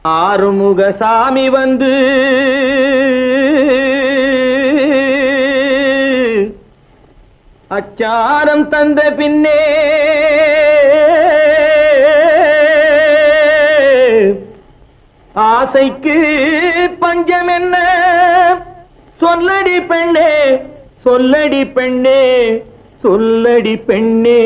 ஆறுமுக சாமி வந்து அச்சாரம் தந்த பின்னே ஆசைக்கு பஞ்சம் என்ன சொல்லடி பெண்ணே சொல்லடி பெண்ணே சொல்லடி பெண்ணே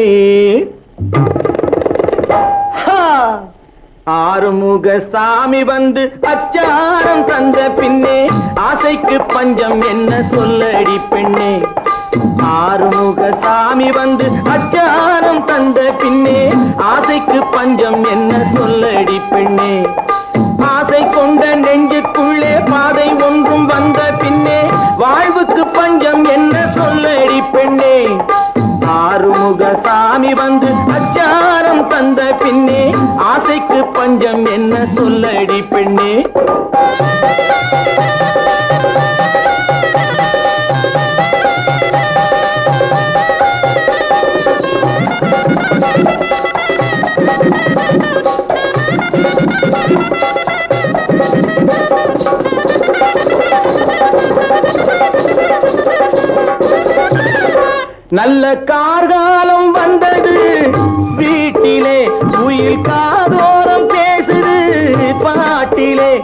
ஹா! ஆறுமுக சாமி வந்து அச்சாரம் தந்த பின்னே ஆசைக்கு பஞ்சம் என்ன சொல்லடி பெண்ணே ஆறுமுக சாமி வந்து அச்சாரம் தந்த பின்னே ஆசைக்கு பஞ்சம் என்ன சொல்லடி பெண்ணே ஆசை கொண்ட நெஞ்சுக்குள்ளே பாதை ஒன்றும் வந்த பின்னே வாழ்வுக்கு பஞ்சம் என்ன சொல்லடி பெண்ணே ஆறுமுக சாமி வந்து அச்சாரம் தந்த பின்னே ஆசைக்கு பஞ்சம் என்ன சொல்லடி பெண்ணே நல்ல கார்காலம் வந்தது வீட்டிலே உயில் காதோரம் பேசுது பாட்டிலே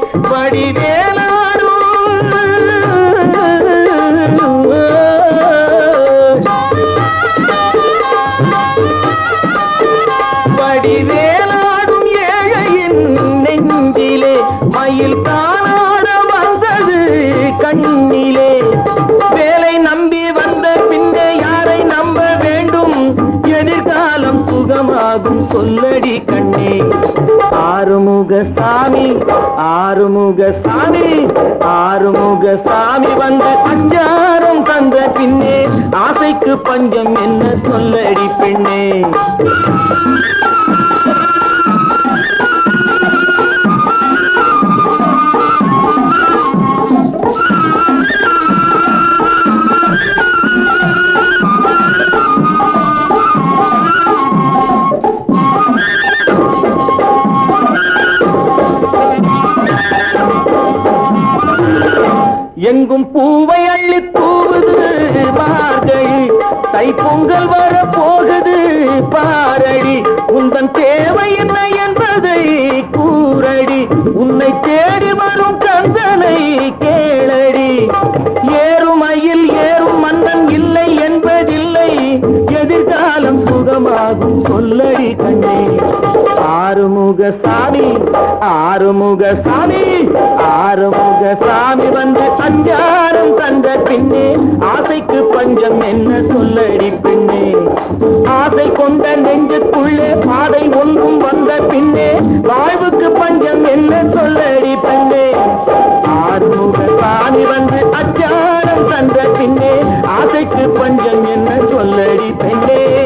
படிவேலாடும் படிவேலாடும் ஏழையின் நெஞ்சிலே மயில் காணாட வந்தது கண்ணிலே வேலை நம்பி வந்த பின்னே யாரை நம்ப வேண்டும் எதிர்காலம் சுகமாகும் சொல்லடி கண்ணே ஆறுமுக சாமி ஆறுமுக சாமி ஆறுமுக சாமி வந்து அஞ்சாரம் தந்த பின்னே ஆசைக்கு பஞ்சம் என்ன சொல்லடி பெண்ணே எங்கும் பூவை அள்ளி தூவுது மார்கழி தைப்பொங்கல் வர போகுது பாரடி உந்தன் தேவை என்ன என்பதை கூறடி உன்னை தேடி வரும் கந்தனை கேளடி ஏறும் மயில் ஏறும் மன்னன் இல்லை என்பதில்லை எதிர்காலம் சுகமாகும் சொல்லடி கண்ணே ஆறுமுக சாமி ஆறுமுக சாமி ஆறுமுக சாமி வந்து அஞ்சாரம் தந்த பின்னே ஆசைக்கு பஞ்சம் என்ன சொல்லடி பெண்ணே ஆசை கொண்ட நெஞ்சுக்குள்ளே பாதை ஒன்றும் வந்த பின்னே வாழ்வுக்கு பஞ்சம் என்ன சொல்லடி பெண்ணே ஆறுமுக சாமி வந்து அச்சாரம் தந்த பின்னே ஆசைக்கு பஞ்சம் என்ன சொல்லடி பெண்ணே